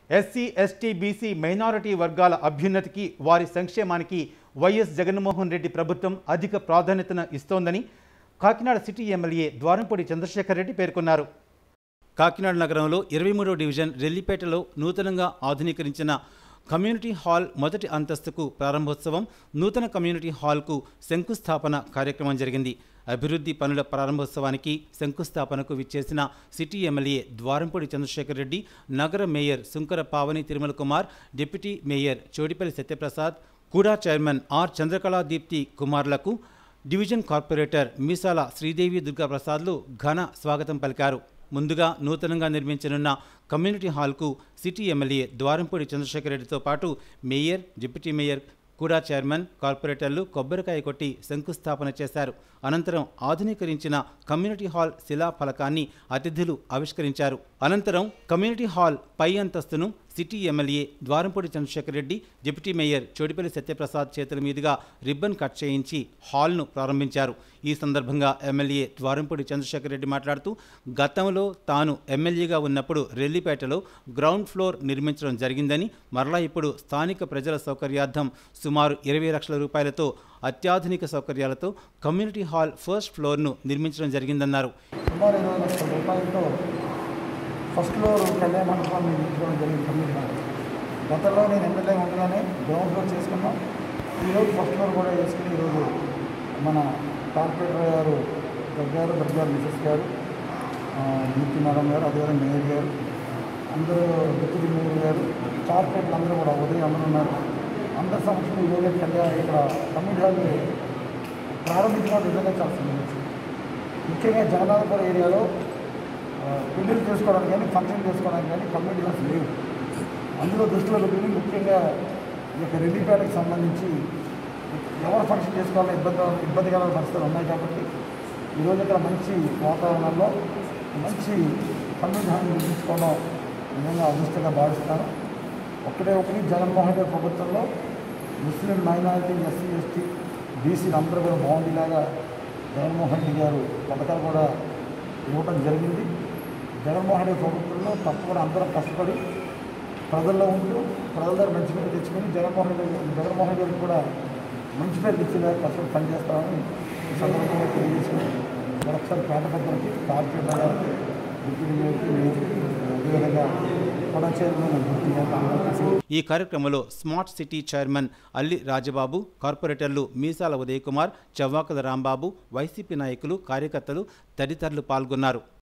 SC ST BC minority వర్గాల అభ్యున్నతికి వారి సంక్షేమానికి వైఎస్ జగన్మోహన్ రెడ్డి ప్రభుత్వం అధిక ప్రాధాన్యతను ఇస్తోందని కాకినాడ సిటీ ఎమ్మెల్యే ద్వారంపూడి చంద్రశేఖర్ రెడ్డి పేర్కొన్నారు కాకినాడ నగరంలో ఇరవై మూడో డివిజన్ రెల్లిపేటలో నూతనంగా ఆధునీకరించిన కమ్యూనిటీ హాల్ మొదటి అంతస్తుకు ప్రారంభోత్సవం నూతన కమ్యూనిటీ హాల్కు శంకుస్థాపన కార్యక్రమం జరిగింది అభివృద్ధి పనుల ప్రారంభోత్సవానికి శంకుస్థాపనకు విచ్చేసిన సిటీ ఎమ్మెల్యే ద్వారంపూడి చంద్రశేఖర్ రెడ్డి నగర mayor Sunkara Pavani Tirumala Kumar deputy mayor Chodipalli Satyaprasad కూడా చైర్మన్ ఆర్ చంద్రకళా దీప్తి కుమార్లకు డివిజన్ కార్పొరేటర్ మీసాల శ్రీదేవి దుర్గాప్రసాద్లు ఘన స్వాగతం పలికారు ముందుగా నూతనంగా నిర్మించనున్న కమ్యూనిటీ హాల్కు సిటీ ఎమ్మెల్యే ద్వారంపూడి చంద్రశేఖర్ రెడ్డితో పాటు మేయర్ డిప్యూటీ మేయర్ కూడా చైర్మన్ కార్పొరేటర్లు కొబ్బరికాయ కొట్టి శంకుస్థాపన చేశారు అనంతరం ఆధునీకరించిన కమ్యూనిటీ హాల్ శిలా ఫలకాన్ని అతిథులు ఆవిష్కరించారు అనంతరం కమ్యూనిటీ హాల్ పై అంతస్తును city MLA Dwarampudi Chandrasekhar Reddy deputy mayor Chodipalli Satyaprasad చేతుల మీదుగా రిబ్బన్ కట్ చేయించి హాల్ను ప్రారంభించారు ఈ సందర్భంగా ఎమ్మెల్యే ద్వారంపూడి చంద్రశేఖర్ రెడ్డి మాట్లాడుతూ గతంలో తాను ఎమ్మెల్యేగా ఉన్నప్పుడు రెల్లిపేటలో గ్రౌండ్ ఫ్లోర్ నిర్మించడం జరిగిందని మరలా ఇప్పుడు స్థానిక ప్రజల సౌకర్యార్థం సుమారు ఇరవై లక్షల రూపాయలతో అత్యాధునిక సౌకర్యాలతో కమ్యూనిటీ హాల్ ఫస్ట్ ఫ్లోర్ను నిర్మించడం జరిగిందన్నారు సుమారు ఇరవై లక్షల రూపాయలతో ఫస్ట్ ఫ్లోర్ కళ్యాణ మండపాన్ని నిర్మించడం జరిగింది కమ్యూనిటీ హాల్ గతంలో నేను ఎమ్మెల్యే ఉండగానే గ్రౌండ్ ఫ్లోర్ చేసుకున్నాం ఈరోజు ఫస్ట్ ఫ్లోర్ కూడా చేసుకుని ఈరోజు మన కార్పొరేటర్ గారు గగ్గారు గగ్గారు మిసెస్ గారు ఆ, దీప్తి మేడం గారు అదేవిధంగా మేయర్ గారు అందరూ డిప్యూటీ మేయర్ గారు కార్పొరేటర్లు అందరూ కూడా ఉదయం అందరూ ఉన్నారు అందరి సమక్షంలో ఈరోజు కళ్యాణ ఇక్కడ కమ్యూనిటీ హాల్ ప్రారంభించడం నిజంగా చాలా సంతోషం ముఖ్యంగా జగన్నాథపురం ఏరియాలో ఆ, పెళ్లిళ్ళు చేసుకోవడానికి కానీ ఫంక్షన్ చేసుకోవడానికి కానీ కమ్యూనిటీ హాల్స్ లేవు అందులో దృష్టిలో పెట్టుకుని ముఖ్యంగా ఈ యొక్క రెడ్డిపేటకి సంబంధించి ఎవరు ఫంక్షన్ చేసుకోవాలో ఇబ్బంది ఇబ్బందికర పరిస్థితులు ఉన్నాయి కాబట్టి ఈరోజు ఇక్కడ మంచి వాతావరణంలో మంచి కమ్యూనిటీ హాల్ నిర్మించుకోవడం నిజంగా అదృష్టంగా భావిస్తాను ఒకటే ఒకటి జగన్మోహన్ రెడ్డి ప్రభుత్వంలో ముస్లిం మైనారిటీ ఎస్సీ ఎస్టీ బీసీలు అందరూ కూడా బాగుండేలాగా జగన్మోహన్ రెడ్డి గారు పథకాలు కూడా ఇవ్వటం జరిగింది జగన్మోహన్ రెడ్డి ప్రభుత్వంలో తప్పకుండా అందరం కష్టపడి ప్రజల్లో ఉంటూ ప్రజల దగ్గర మంచి పేరు తెచ్చుకొని జగన్మోహన్ రెడ్డి జగన్మోహన్ రెడ్డి గారికి కూడా మంచి పేరు తెచ్చేలా కష్టపడి పనిచేస్తామని ఈ సందర్భంగా తెలియజేసుకుని మరొకసారి పేద పెద్దలకి కార్పొరేటర్ గారికి డిప్యూటీ మేయర్కి మేయర్కి అదేవిధంగా కూడా చైర్మన్ డిప్యూటీ గారికి అందరికీ ఈ కార్యక్రమంలో smart city chairman Alli Rajababu కార్పొరేటర్లు మీసాల ఉదయ్ కుమార్ చవ్వాకుల రాంబాబు వైసీపీ నాయకులు కార్యకర్తలు తదితరులు పాల్గొన్నారు